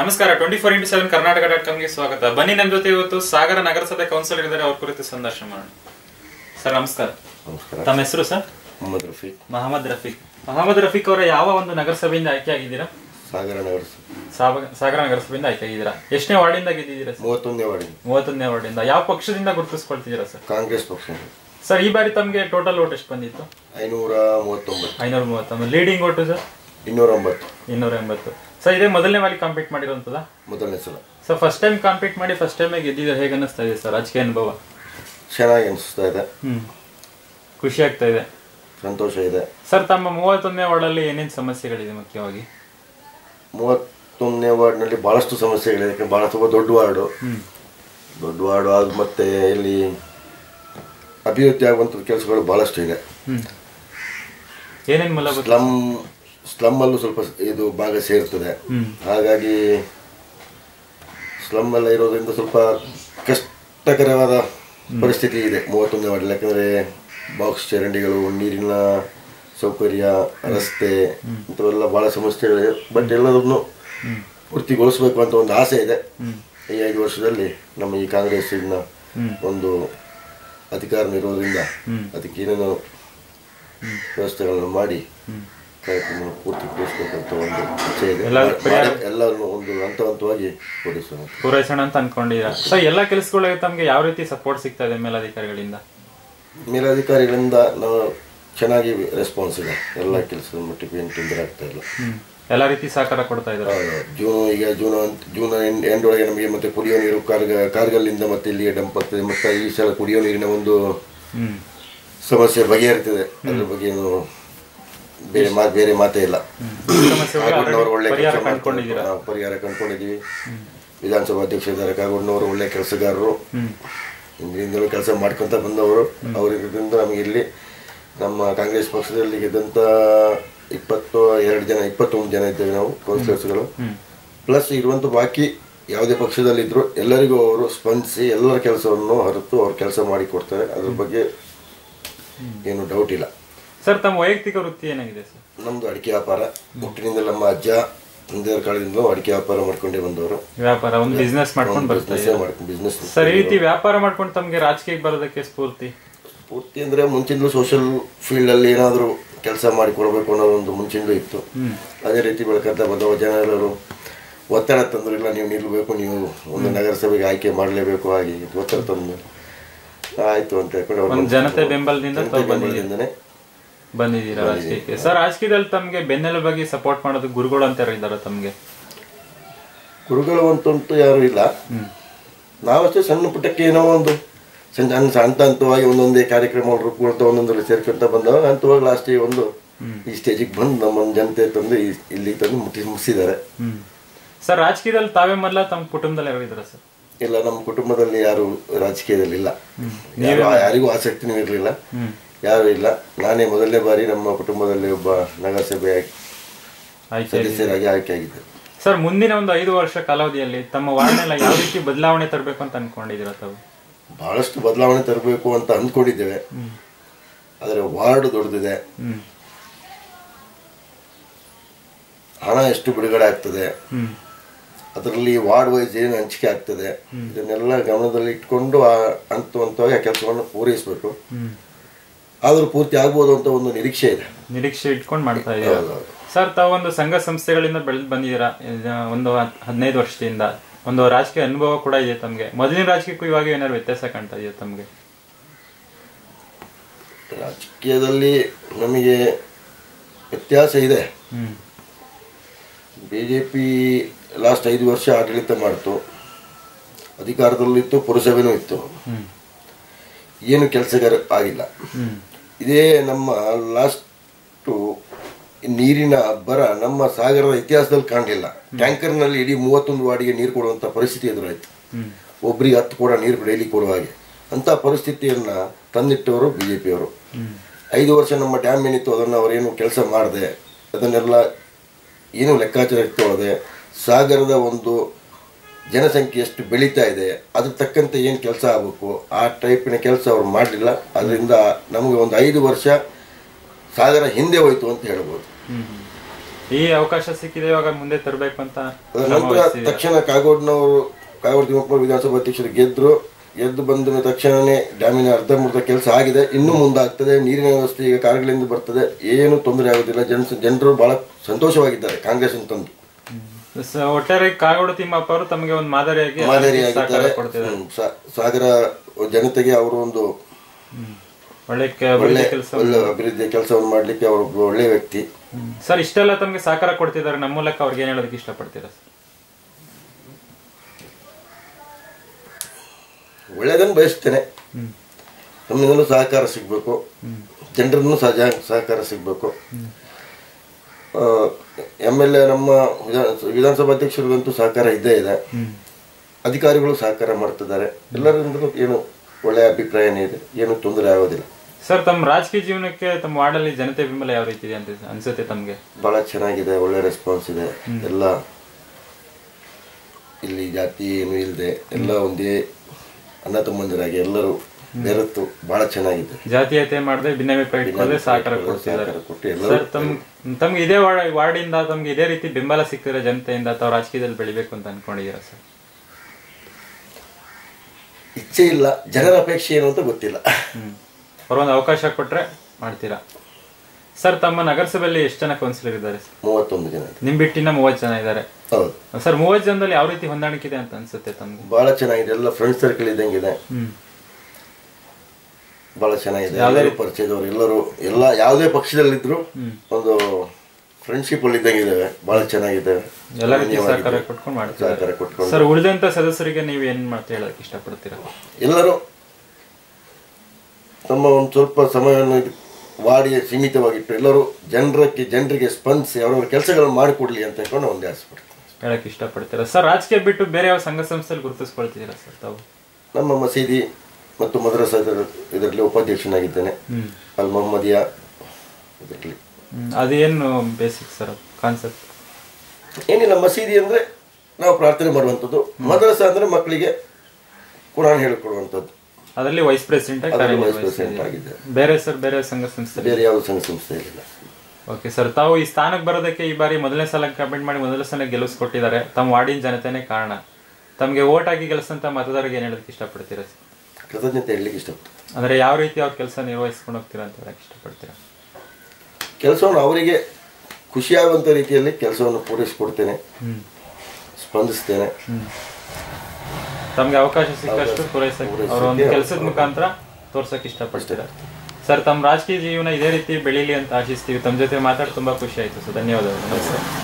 ನಮಸ್ಕಾರ twenty four into seven Karnataka dot ಕಾಮ್ಗೆ ಸ್ವಾಗತ ಬನ್ನಿ ನಮ್ಮ ಜೊತೆ ಇವತ್ತು ಸಾಗರ ನಗರಸಭೆ ಕೌನ್ಸಿಲರ್ ಇದ್ದಾರೆ ಅವ್ರ ಕುರಿತು ಸಂದರ್ಶನ ಮಾಡೋಣ ಸರ್ ನಮಸ್ಕಾರ ನಮಸ್ಕಾರ ತಮ್ಮ ಹೆಸರು ಸರ್ ಮೊಹಮ್ಮದ್ ರಫೀಕ್ ಮಹಮ್ಮದ್ ರಫೀಕ್ ಮಹಮ್ಮದ್ ರಫೀಕ್ ಅವರ ಯಾವ ಒಂದು ನಗರಸಭೆಯಿಂದ ಆಯ್ಕೆ ಆಗಿದ್ದೀರಾ ಸಾಗರ ನಗರ ಸಾವ- ಸಾಗರ ನಗರಸಭೆಯಿಂದ ಆಯ್ಕೆ ಆಗಿದ್ದೀರಾ ಎಷ್ಟನೇ ವಾರ್ಡಿಂದ ಗೆದ್ದಿದ್ದೀರಾ ಸರ್ ಮೂವತ್ತೊಂದನೇ ವಾರ್ಡಿನ ಮೂವತ್ತೊಂದನೇ ವಾರ್ಡಿಂದ ಯಾವ ಪಕ್ಷದಿಂದ ಗುರುತಿಸ್ಕೊಳ್ತಿದ್ದೀರಾ ಸರ್ ಕಾಂಗ್ರೆಸ್ ಪಕ್ಷ ಸರ್ ಈ ಬಾರಿ ತಮಗೆ ಟೋಟಲ್ ಓಟ್ ಎಷ್ಟು ಬಂದಿತ್ತು ಐನೂರ ಮೂವತ್ತೊಂಬತ್ತು ಐನೂರ ಮೂವತ್ತೊಂದು ಲೀಡಿಂಗ್ ಓಟು ಸರ್ ಇನ್ನೂರ ಒಂಬತ್ತು ಇನ್ನೂರ ಎಂಬತ್ತು ಸರ್ ಇದೇ ಮೊದಲನೇ ಬಾರಿ ಕಾಂಪೀಟ್ ಮಾಡಿರೋಂಥದ್ದಾ ಮೊದಲನೇ ಸಲ ಸರ್ ಫಸ್ಟ್ ಟೈಮ್ ಕಾಂಪೀಟ್ ಮಾಡಿ ಫಸ್ಟ್ ಟೈಮ್ ಗೆದ್ದಿದ್ರೆ ಹೇಗೆ ಅನ್ನಿಸ್ತಾ ಇದೆ ಸರ್ ರಾಜಕೀಯ ಅನುಭವ ಚೆನ್ನಾಗಿ ಅನಿಸ್ತಾ ಇದೆ ಹ್ಮ್ ಖುಷಿ ಆಗ್ತಾ ಇದೆ ಸಂತೋಷ ಇದೆ ಸರ್ ತಮ್ಮ ಮೂವತ್ತೊಂದನೇ ವಾರ್ಡಲ್ಲಿ ಏನೇನು ಸಮಸ್ಯೆಗಳಿದೆ ಮುಖ್ಯವಾಗಿ ಮೂವತ್ತೊಂದನೇ ವಾರ್ಡ್ನಲ್ಲಿ ಭಾಳಷ್ಟು ಸಮಸ್ಯೆಗಳಿದೆ ಯಾಕೆ ಭಾಳ ತುಂಬ ದೊಡ್ಡ ವಾರ್ಡು ಹ್ಮ್ ದೊಡ್ಡ ವಾರ್ಡು ಅದು ಮತ್ತೆ ಇಲ್ಲಿ ಅಭಿವೃದ್ಧಿ ಆಗುವಂಥ ಕೆಲಸಗಳು ಭಾಳಷ್ಟು ಇದೆ ಹ್ಮ್ ಏನೇನು ಮೂಲಭೂತ ಸ್ಲಮ್ ಸ್ಲಮ್ಮಲ್ಲೂ ಸ್ವಲ್ಪ ಇದು ಭಾಗ ಸೇರ್ತದೆ ಹ್ಮ್ ಹಾಗಾಗಿ ಸ್ಲಮ್ ಎಲ್ಲ ಇರೋದ್ರಿಂದ ಸ್ವಲ್ಪ ಕಷ್ಟಕರವಾದ ಪರಿಸ್ಥಿತಿ ಇದೆ ಮೂವತ್ತೊಂದನೇ ವಾರ್ಡ್ ಯಾಕಂದರೆ ಬಾಕ್ಸ್ ಚರಂಡಿಗಳು ನೀರಿನ ಸೌಕರ್ಯ ರಸ್ತೆ ಇಂಥವೆಲ್ಲ ಭಾಳ ಸಮಸ್ಯೆಗಳಿದೆ ಬಟ್ ಎಲ್ಲದನ್ನು ಹ್ಮ್ ಪೂರ್ತಿಗೊಳಿಸ್ಬೇಕು ಅಂತ ಒಂದು ಆಸೆ ಇದೆ ಹ್ಮ್ ಈ ಐದು ವರ್ಷದಲ್ಲಿ ನಮ್ಮ ಈ ಕಾಂಗ್ರೆಸ್ಸಿನ ಹ್ಮ್. ಒಂದು ಅಧಿಕಾರ ಇರೋದ್ರಿಂದ ಹ್ಮ್. ಅದಕ್ಕೆ ಏನೇನೋ ವ್ಯವಸ್ಥೆಗಳನ್ನು ಮಾಡಿ ಹ್ಮ್ ಕಾರ್ಯಕ್ರಮ ಪೂರ್ತಿಗೊಳಿಸ್ಬೇಕಂತ ಒಂದು ಇಚ್ಛೆ ಇದೆ ಎಲ್ಲ ಪರಿಹಾರ- ಎಲ್ಲರನ್ನು ಒಂದು ಹಂತ ಹಂತವಾಗಿ ಪೂರೈಸೋಣ ಪೂರೈಸೋಣ ಅಂತ ಅನ್ಕೊಂಡಿದ್ದೀರಾ ಸರ್ ಎಲ್ಲ ಕೆಲಸಗಳಿಗೆ ತಮಗೆ ಯಾವ ರೀತಿ ಸಪೋರ್ಟ್ ಸಿಗ್ತಾ ಇದೆ ಮೇಲಧಿಕಾರಿಗಳಿಂದ ಮೇಲಧಿಕಾರಿಗಳಿಂದ ನಾವು ಚೆನ್ನಾಗಿ ರೆಸ್ಪಾನ್ಸ್ ಇದೆ ಎಲ್ಲ ಕೆಲಸದ ಮಟ್ಟಿಗೆ ಏನು ತೊಂದರೆ ಆಗ್ತಾ ಇಲ್ಲ ಹ್ಮ್ ಎಲ್ಲ ರೀತಿ ಸಹಕಾರ ಕೊಡ್ತಾ ಇದ್ದಾರೆ ಆ, ಜೂನ್ ಈಗ ಜೂನ್ ಅಂತ ಜೂನ್ ಎಂಡ್ ಎಂಡ್ ಒಳಗೆ ನಮಗೆ ಮತ್ತೆ ಕುಡಿಯೋ ನೀರು ಕಾರ್ಗ ಕಾರ್ಗಲ್ಲಿಂದ ಮತ್ತೆ ಇಲ್ಲಿಗೆ ಡಂಪ್ ಆಗ್ತದೆ ಮತ್ತೆ ಈ ಸಲ ಕುಡಿಯೋ ನೀರಿನ ಒಂದು ಹ್ಮ್ ಸಮಸ್ಯೆ ಬಗೆಹರಿತದೆ ಅದ್ರ ಬಗ್ಗೆ ಏನು ಬೇರೆ ಮಾತು ಬೇರೆ ಮಾತೇ ಇಲ್ಲ ಸಮಸ್ಯೆಗಳು ಕಾಗೋಡ್ನವರು ಒಳ್ಳೆ ಪರಿಹಾರ ಕೆಲಸ ಕಂಡ್ಕೊಂಡಿದ್ದೀರಾ ನಾವು ಪರಿಹಾರ ಕಂಡ್ಕೊಂಡಿದ್ದೀವಿ ವಿಧಾನಸಭಾ ಅಧ್ಯಕ್ಷರಿದ್ದಾರೆ ಕಾಗೋಡ್ನವರು ಒಳ್ಳೆ ಕೆಲಸಗಾರರು ಹ್ಮ್ ಹಿಂದಿನಿಂದಲೂ ಕೆಲಸ ಮಾಡ್ಕೊಂತ ಬಂದವರು ಅವರಿಂದ ನಮಗೆ ಇಲ್ಲಿ ನಮ್ಮ ಕಾಂಗ್ರೆಸ್ ಪಕ್ಷದಲ್ಲಿ ಗೆದ್ದಂಥ ಇಪ್ಪತ್ತು ಎರಡು ಜನ ಇಪ್ಪತ್ತೊಂದು ಜನ ಇದ್ದೇವೆ ನಾವು ಕೌನ್ಸಿಲರ್ಸ್ಗಳು ಹ್ಮ್ ಪ್ಲಸ್ ಇರುವಂಥ ಬಾಕಿ ಯಾವುದೇ ಪಕ್ಷದಲ್ಲಿದ್ದರೂ ಎಲ್ಲರಿಗೂ ಅವರು ಸ್ಪಂದಿಸಿ ಎಲ್ಲರ ಕೆಲಸವನ್ನು ಹೊರತು ಅವ್ರು ಕೆಲಸ ಮಾಡಿ ಕೊಡ್ತಾರೆ ಅದ್ರ ಬಗ್ಗೆ ಏನು ಡೌಟ್ ಇಲ್ಲ ಸರ್ ತಮ್ಮ ವೈಯಕ್ತಿಕ ವೃತ್ತಿ ಏನಾಗಿದೆ ಸರ್ ನಮ್ಮದು ಅಡಿಕೆ ವ್ಯಾಪಾರ ಹುಟ್ಟಿನಿಂದ ನಮ್ಮ ಅಜ್ಜ ತಂದೆಯವ್ರ ಕಾಲದಿಂದಲೂ ಅಡಿಕೆ ವ್ಯಾಪಾರ ಮಾಡ್ಕೊಂಡೇ ಬಂದವರು ವ್ಯಾಪಾರ ಒಂದು ಬಿಸ್ನೆಸ್ ಮಾಡ್ಕೊಂಡು ಬರ್ತಾ ಬಿಸ್ನೆಸ್ ಇದ್ದಾರೆ ಮಾಡ್ಕೊಂಡು ಬಿಸ್ನೆಸ್ ಸರ್ ಈ ರೀತಿ ವ್ಯಾಪಾರ ಮಾಡ್ಕೊಂಡು ತಮಗೆ ರಾಜಕೀಯಕ್ಕೆ ಬರೋದಕ್ಕೆ ಸ್ಫೂರ್ತಿ ಪೂರ್ತಿ ಅಂದರೆ ಮುಂಚಿಂದಲೂ ಸೋಷಿಯಲ್ ಫೀಲ್ಡಲ್ಲಿ ಏನಾದರೂ ಕೆಲಸ ಮಾಡಿ ಕೊಡಬೇಕು ಅನ್ನೋ ಒಂದು ಮುಂಚಿಂದಲೂ ಇತ್ತು ಹ್ಮ್ ಅದೇ ರೀತಿ ಬೆಳಕಂತ ಬಂದವ ಜನರು ಒತ್ತಡ ತಂದ್ರು ಇಲ್ಲ ನೀವು ನಿಲ್ಲಬೇಕು ನೀವು ಒಂದು ನಗರಸಭೆಗೆ ಆಯ್ಕೆ ಮಾಡಲೇಬೇಕು ಹಾಗೆ ಹೀಗೆ ಒತ್ತಡ ತಂದು ಆಯಿತು ಅಂತ ಹೇಳ್ಕೊಂಡು ಅವ್ರು ಒಂದು ಜನತೆ ಬೆಂಬಲದಿಂದ ಜನತೆ ತಾವು ಬಂದಿದ್ದೀರಾ ಬೆಂಬಲದಿಂದನೇ ಬಂದಿದ್ದೀರಾ ರಾಜಕೀಯಕ್ಕೆ ಸರ್ ರಾಜಕೀಯದಲ್ಲಿ ತಮಗೆ ಬೆನ್ನೆಲುಬಾಗಿ ಸಪೋರ್ಟ್ ಮಾಡೋದು ಗುರುಗಳು ಅಂತ ಇದ್ದಾರೆ ತಮಗೆ ಗುರುಗಳು ಅಂತಂತೂ ಯಾರೂ ಇಲ್ಲ ಹ್ಮ್ ನಾವಷ್ಟೇ ಸಣ್ಣ ಪುಟ್ಟಕ್ಕೆ ಏನೋ ಒಂದು ಸಣ್ಣ ಸಣ್ಣ ಹಂತ ಹಂತವಾಗಿ ಒಂದೊಂದೇ ಕಾರ್ಯಕ್ರಮ ರೂಪುಗೊಳ್ತಾ ಒಂದೊಂದರಲ್ಲಿ ಸೇರ್ಕೊಂತ ಬಂದವಾಗ ಹಂತವಾಗಿ ಲಾಸ್ಟಿಗೆ ಒಂದು ಈ ಸ್ಟೇಜಿಗೆ ಬಂದು ನಮ್ಮನ್ನು ಜನತೆ ತಂದು ಈ- ಇಲ್ಲಿ ತಂದು ಮುಟ್ಟಿ ಮುಗಿಸಿದ್ದಾರೆ ಹ್ಮ್ ಸರ್ ರಾಜಕೀಯದಲ್ಲಿ ತಾವೇ ಮೊದಲ ತಮ್ಮ ಕುಟುಂಬದಲ್ಲಿ ಯಾರು ಇದ್ದಾರೆ ಸರ್ ಇಲ್ಲ ನಮ್ಮ ಕುಟುಂಬದಲ್ಲಿ ಯಾರು ರಾಜಕೀಯದಲ್ಲಿ ಇಲ್ಲ ಯಾರು ಯಾರಿಗೂ ಆಸಕ್ತಿನೂ ಇರಲಿಲ್ಲ ಹ್ಮ್ ಯಾರು ಇಲ್ಲ ನಾನೇ ಮೊದಲನೇ ಬಾರಿ ನಮ್ಮ ಕುಟುಂಬದಲ್ಲಿ ಒಬ್ಬ ನಗರಸಭೆ ಆಯ್ತು ಸದಸ್ಯರಾಗಿ ಆಯ್ಕೆ ಆಗಿದ್ದೆ ಸರ್ ಮುಂದಿನ ಒಂದು ಐದು ವರ್ಷ ಕಾಲಾವಧಿಯಲ್ಲಿ ತಮ್ಮ ವಾರ್ಡ್ನೆಲ್ಲ ಯಾವ ರೀತಿ ಬದಲಾವಣೆ ತರಬೇಕು ಅಂತ ಅನ್ಕೊಂಡಿದ್ದೀರಾ ತಾವು ಬಹಳಷ್ಟು ಬದಲಾವಣೆ ತರಬೇಕು ಅಂತ ಅಂದ್ಕೊಂಡಿದ್ದೇವೆ ಆದರೆ ವಾರ್ಡ್ ದೊಡ್ಡದಿದೆ ಹ್ಮ್ ಹಣ ಎಷ್ಟು ಬಿಡುಗಡೆ ಆಗ್ತದೆ ಹ್ಮ್ ಅದರಲ್ಲಿ ವಾರ್ಡ್ ವೈಸ್ ಏನು ಹಂಚಿಕೆ ಆಗ್ತದೆ ಇದನ್ನೆಲ್ಲ ಗಮನದಲ್ಲಿ ಇಟ್ಕೊಂಡು ಆ ಹಂತ ಹಂತವಾಗಿ ಆ ಕೆಲಸವನ್ನು ಪೂರೈಸಬೇಕು ಹ್ಮ್ ಆದರೂ ಪೂರ್ತಿ ಆಗ್ಬೋದು ಅಂತ ಒಂದು ನಿರೀಕ್ಷೆ ಇದೆ ನಿರೀಕ್ಷೆ ಇಟ್ಕೊಂಡು ಮಾಡ್ತಾ ಇದ್ದೀರಾ ಹೌದೌದು. ಸರ್ ತಾವು ಒಂದು ಸಂಘ ಸಂಸ್ಥೆಗಳಿಂದ ಬೆಳೆದು ಬಂದಿದ್ದೀರಾ ಇದು ಒಂದು ಹದ್- ಹದಿನೈದು ವರ್ಷದಿಂದ ಒಂದು ರಾಜಕೀಯ ಅನುಭವ ಕೂಡ ಇದೆ ತಮಗೆ ಮೊದಲಿನ ರಾಜಕೀಯಕ್ಕೂ ಇವಾಗ ಏನಾದ್ರು ವ್ಯತ್ಯಾಸ ಕಾಣ್ತಾ ಇದೆಯಾ ತಮಗೆ ರಾಜಕೀಯದಲ್ಲಿ ನಮಗೆ ವ್ಯತ್ಯಾಸ ಇದೆ hmm B J P last ಐದು ವರ್ಷ ಆಡಳಿತ ಮಾಡ್ತು ಅಧಿಕಾರದಲ್ಲಿತ್ತು ಪುರಸಭೆನೂ ಇತ್ತು ಹ್ಮ್ ಏನು ಕೆಲಸಗಾರ ಆಗಿಲ್ಲ ಹ್ಮ್ ಇದೇ ನಮ್ಮ ಲಾಸ್ಟು ನೀರಿನ ಅಬ್ಬರ ನಮ್ಮ ಸಾಗರದ ಇತಿಹಾಸದಲ್ಲಿ ಕಾಣಲಿಲ್ಲ ಟ್ಯಾಂಕರ್ನಲ್ಲಿ ಇಡೀ ಮೂವತ್ತೊಂದು ವಾರ್ಡಿಗೆ ನೀರು ಕೊಡುವಂಥ ಪರಿಸ್ಥಿತಿ ಎದುರಾಯಿತು ಹ್ಮ್ ಒಬ್ರಿಗೆ ಹತ್ತು ಕೂಡ ನೀರು ಡೈಲಿ ಕೊಡುವ ಹಾಗೆ ಅಂಥ ಪರಿಸ್ಥಿತಿಯನ್ನು ತಂದಿಟ್ಟವರು ಬಿ ಜೆ ಪಿಯವರು ಹ್ಮ್ ಐದು ವರ್ಷ ನಮ್ಮ ಡ್ಯಾಮ್ ಏನಿತ್ತು ಅದನ್ನು ಅವರೇನು ಕೆಲಸ ಮಾಡದೆ ಅದನ್ನೆಲ್ಲ ಏನು ಲೆಕ್ಕಾಚಾರ ಇಟ್ಟುಕೊಳ್ಳದೆ ಸಾಗರದ ಒಂದು ಜನಸಂಖ್ಯೆ ಎಷ್ಟು ಬೆಳೀತಾ ಇದೆ ಅದ್ರ ತಕ್ಕಂತೆ ಏನು ಕೆಲಸ ಆಗಬೇಕು ಆ ಟೈಪಿನ ಕೆಲಸ ಅವ್ರು ಮಾಡಲಿಲ್ಲ ಅದರಿಂದ ನಮಗೆ ಒಂದು ಐದು ವರ್ಷ ಸಾಗರ ಹಿಂದೆ ಹೋಯ್ತು ಅಂತ ಹೇಳ್ಬೋದು ಹ್ಮ್ ಹ್ಮ್. ಈ ಅವಕಾಶ ಸಿಕ್ಕಿದೆ ಇವಾಗ ಮುಂದೆ ತರಬೇಕು ಅಂತ ಅದರ ಶ್ರಮ ನಂತರ ವಹಿಸ್ತಿದ್ದೀರಾ. ತಕ್ಷಣ ಕಾಗೋಡ್ನವರು ಕಾಗೋಡು ತಿಮ್ಮಪ್ಪ ವಿಧಾನಸಭಾ ಅಧ್ಯಕ್ಷರು ಗೆದ್ರು ಗೆದ್ದು ಬಂದ ತಕ್ಷಣನೇ ಡ್ಯಾಮಿನ ಅರ್ಧಂಬರ್ಧ ಕೆಲಸ ಆಗಿದೆ ಇನ್ನೂ ಮುಂದಾಗ್ತದೆ ನೀರಿನ ವ್ಯವಸ್ಥೆ ಈಗ ಕಾರ್ಗಳಿಂದ ಬರ್ತದೆ ಏನು ತೊಂದರೆ ಆಗೋದಿಲ್ಲ ಜನ ಜನರು ಬಹಳ ಸಂತೋಷವಾಗಿದ್ದಾರೆ ಕಾಂಗ್ರೆಸ್ ಅಂತಂದು ಸ- ಒಟ್ಟಾರೆ ಕಾಗೋಡು ತಿಮ್ಮಪ್ಪ ಅವರು ತಮಗೆ ಒಂದು ಮಾದರಿಯಾಗಿ ಸಹಕಾರ ಮಾದರಿಯಾಗಿದ್ದಾರೆ ಕೊಡ್ತಿದ್ದಾರೆ ಹ್ಮ್, ಸಾ- ಸಾಗರ ಜನತೆಗೆ ಅವರು ಒಂದು ಒಳ್ಳೆ ಕೆ- ಒಳ್ಳೆ ಒಳ್ಳೆ ಕೆಲಸ ಒಳ್ಳೆ ಅಭಿವೃದ್ಧಿ ಕೆಲಸವನ್ನು ಮಾಡಲಿಕ್ಕೆ ಅವರು ಒಬ್ಬ ಒಳ್ಳೆ ವ್ಯಕ್ತಿ ಸರ್ ಇಷ್ಟೆಲ್ಲ ತಮಗೆ ಸಹಕಾರ ಕೊಡ್ತಿದ್ದಾರೆ ನಮ್ಮ ಮೂಲಕ ಅವ್ರಿಗೆ ಏನ್ ಹೇಳೋದಕ್ಕೆ ಇಷ್ಟಪಡ್ತೀರಾ ಸರ್ ಒಳ್ಳೆಯದನ್ನು ಬಯಸ್ತೇನೆ ನಮ್ಮಿಂದಲೂ ಸಹಕಾರ ಸಿಗಬೇಕು ಜನರನ್ನು ಸಹಜ ಸಹಕಾರ ಸಿಗಬೇಕು ಎಮ್ ಎಲ್ ಎ ನಮ್ಮ ವಿಧಾನ ವಿಧಾನಸಭಾ ಅಧ್ಯಕ್ಷರಿಗಂತೂ ಸಹಕಾರ ಇದ್ದೇ ಇದೆ ಅಧಿಕಾರಿಗಳು ಸಹಕಾರ ಮಾಡ್ತಿದ್ದಾರೆ ಎಲ್ಲರಿಂದಲೂ ಏನು ಒಳ್ಳೆಯ ಅಭಿಪ್ರಾಯನೇ ಇದೆ ಏನು ತೊಂದರೆ ಆಗೋದಿಲ್ಲ ಸರ್ ತಮ್ಮ ರಾಜಕೀಯ ಜೀವನಕ್ಕೆ ತಮ್ಮ ವಾರ್ಡಲ್ಲಿ ಜನತೆ ಬೆಂಬಲ ಯಾವ ರೀತಿ ಇದೆ ಅಂತ ಅನ್ಸುತ್ತೆ ತಮಗೆ ಬಹಳ ಚೆನ್ನಾಗಿದೆ ಒಳ್ಳೆ ರೆಸ್ಪಾನ್ಸ್ ಇದೆ ಎಲ್ಲ ಇಲ್ಲಿ ಜಾತಿ ಏನು ಇಲ್ಲದೆ ಎಲ್ಲ ಒಂದೇ ಅಣ್ಣ ತಮ್ಮಂದಿರಾಗಿ ಎಲ್ಲರೂ ಬೆರೆತು ಬಹಳ ಚೆನ್ನಾಗಿದೆ ಜಾತೀಯತೆ ಮಾಡದೆ ಭಿನ್ನಾಭಿಪ್ರಾಯ ಇಟ್ಕೊಳ್ಳದೆ ಸಹಕಾರ ಕೊಡ್ತಿದ್ದಾರೆ ಸಹಕಾರ ಕೊಟ್ಟು ಎಲ್ಲರೂ ಸರ್ ತಮ್ ತಮ್ಗೆ ಇದೇ ವಾರ್ಡ್- ವಾರ್ಡಿಂದ ತಮ್ಗೆ ಇದೇ ರೀತಿ ಬೆಂಬಲ ಸಿಕ್ಕಿರೋ ಜನತೆಯಿಂದ ತಾವು ರಾಜಕೀಯದಲ್ಲಿ ಬೆಳಿಬೇಕು ಅಂತ ಅನ್ಕೊಂಡಿದ್ದೀರಾ ಸರ್ ಇಚ್ಛೆ ಇಲ್ಲ ಜನರ ಅಪೇಕ್ಷೆ ಏನು ಅಂತ ಗೊತ್ತಿಲ್ಲ ಹ್ಮ್ ಅವ್ರೊಂದು ಅವಕಾಶ ಕೊಟ್ರೆ ಮಾಡ್ತೀರಾ ಸರ್ ತಮ್ಮ ನಗರಸಭೆಯಲ್ಲಿ ಎಷ್ಟು ಜನ ಕೌನ್ಸಿಲರ್ ಇದ್ದಾರೆ ಸರ್ ಮೂವತ್ತೊಂದು ಜನ ಇದೆ ನಿಮ್ ಬಿಟ್ಟಿನ ಮೂವತ್ತು ಜನ ಇದ್ದಾರೆ ಹೌದು ಸರ್ ಮೂವತ್ತು ಜನದಲ್ಲಿ ಯಾವ ರೀತಿ ಹೊಂದಾಣಿಕೆ ಇದೆ ಅಂತ ಅನ್ಸುತ್ತೆ ತಮ್ಗೆ ಬಹಳ ಚೆನ್ನಾಗಿದೆ ಎಲ್ಲ ಫ್ರೆಂಡ್ ಸರ್ಕಲ್ ಇದ್ದಂಗಿದೆ ಹ್ಮ್ ಬಹಳ ಚೆನ್ನಾಗಿದೆ ಎಲ್ಲರೂ ಪರಿಚಯದವರು ಎಲ್ಲರೂ ಎಲ್ಲ ಯಾವುದೇ ಪಕ್ಷದಲ್ಲಿದ್ರು ಒಂದು ಫ್ರೆಂಡ್ಶಿಪ್ ಅಲ್ಲಿ ಇದ್ದಂಗಿದ್ದಾವೆ ಬಹಳ ಚೆನ್ನಾಗಿದ್ದಾವೆ ಎಲ್ಲ ರೀತಿ ಸಹಕಾರ ಕೊಟ್ಕೊಂಡು ಮಾಡ್ತಿದ್ದಾರೆ ಸಹಕಾರ ಕೊಟ್ಕೊಂಡು ಸರ್ ಉಳಿದಂತ ಸದಸ್ಯರಿಗೆ ನೀವು ಏನ್ ಮಾಡ್ತಾ ಹೇಳಕ್ ಇಷ್ಟಪಡ್ತೀರಾ ಎಲ್ಲರೂ ತಮ್ಮ ಒಂದು ಸ್ವಲ್ಪ ಸಮಯವನ್ನು ಇದು ವಾಡಿ ಸೀಮಿತವಾಗಿಟ್ಟು ಎಲ್ಲರೂ ಜನರಕ್ಕೆ ಜನರಿಗೆ ಸ್ಪಂದಿಸಿ ಅವರವರ ಕೆಲಸಗಳನ್ನು ಮಾಡಿಕೊಡ್ಲಿ ಅಂತ ಹೇಳ್ಕೊಂಡು ಒಂದೇ ಆಸೆಪಡ್ತೀನಿ ಹೇಳಕ್ ಇಷ್ಟಪಡ್ತೀರಾ ಸರ್ ರಾಜಕೀಯ ಬಿಟ್ಟು ಬೇರೆ ಯಾವ ಸಂಘ ಸಂಸ್ಥೆಯಲ್ಲಿ ಗುರುತಿಸ್ಕೊಳ್ತಿದ್ದೀರಾ ಸರ್ ತಾವು ನಮ್ಮ ಮಸೀದಿ ಮತ್ತು ಮದ್ರಸಾ ಇದರಲ್ಲಿ ಉಪಾಧ್ಯಕ್ಷನಾಗಿದ್ದೇನೆ ಹ್ಮ್ ಅಲ್ ಮೊಹಮ್ಮದಿಯಾ ಇದರಲ್ಲಿ ಹ್ಮ್. ಅದೇನು ಬೇಸಿಕ್ ಸರ್ ಕಾನ್ಸೆಪ್ಟ್ ಏನಿಲ್ಲ ಮಸೀದಿ ಅಂದರೆ ನಾವು ಪ್ರಾರ್ಥನೆ ಮಾಡುವಂಥದ್ದು ಮದ್ರಸಾ ಅಂದರೆ ಮಕ್ಕಳಿಗೆ ಕುರಾನ್ ಹೇಳಿಕೊಡುವಂಥದ್ದು ಅದರಲ್ಲಿ ವೈಸ್ ಪ್ರೆಸಿಡೆಂಟ್ ಅದರಲ್ಲಿ ವೈಸ್ ಪ್ರೆಸಿಡೆಂಟ್ ಆಗಿದೆ ಬೇರೆ ಸರ್ ಬೇರೆ ಸಂಘ ಸಂಸ್ಥೆ ಬೇರೆ ಯಾವ ಸಂಘ ಸಂಸ್ಥೆ ಇಲ್ಲ ಓಕೆ ಸರ್ ತಾವು ಈ ಸ್ಥಾನಕ್ಕೆ ಬರೋದಕ್ಕೆ ಈ ಬಾರಿ ಮೊದಲನೇ ಸಲ ಕಮೆಂಟ್ ಮಾಡಿ ಮೊದಲ ಸಲ ಗೆಲ್ಲಿಸ್ಕೊಟ್ಟಿದ್ದಾರೆ ತಮ್ಮ ವಾರ್ಡಿನ ಜನತೆನೇ ಕಾರಣ ತಮಗೆ ಓಟ್ ಹಾಕಿ ಗೆಲ್ಲಿಸಂತ ಮತದಾರರಿಗೆ ಏನ್ ಹೇಳೋದಕ್ಕೆ ಇಷ್ಟಪಡ್ತೀರಾ ಸರ್ ಕೃತಜ್ಞತೆ ಹೇಳಲಿಕ್ಕೆ ಇಷ್ಟಪಡ್ತೀನಿ ಅಂದ್ರೆ ಯಾವ ರೀತಿ ಅವ್ರ ಕೆಲಸ ನಿರ್ವಹಿಸ್ಕೊಂಡು ಹೋಗ್ತೀರಾ ಅಂತ ಹೇಳಕ್ ಇಷ್ಟಪಡ್ತೀರಾ ಕೆಲಸವನ್ನು ಅವರಿಗೆ ಖುಷಿಯಾಗುವಂಥ ರೀತಿಯಲ್ಲಿ ಕೆಲಸವನ್ನು ಪೂರೈಸಿಕೊಡ್ತೇನೆ ಹ್ಮ್ ಸ್ಪಂದಿಸ್ತೇನೆ ತಮ್ಗೆ ಅವಕಾಶ ಸಿಕ್ಕಷ್ಟು ಪೂರೈಸಕ್ಕೆ ಅವರ ಒಂದು ಕೆಲಸದ ಮುಖಾಂತರ ತೋರ್ಸಕ್ ಇಷ್ಟಪಡ್ತೀರಾ ಸರ್ ತಮ್ಮ ರಾಜಕೀಯ ಜೀವನ ಇದೇ ರೀತಿ ಬೆಳೀಲಿ ಅಂತ ಆಶಿಸ್ತೀವಿ ತಮ್ಮ ಜೊತೆ ಮಾತಾಡಿ ತುಂಬಾ ಖುಷಿ ಆಯ್ತು ಸರ್ ಧನ್ಯವಾದಗಳು ನಮಸ್ಕಾರ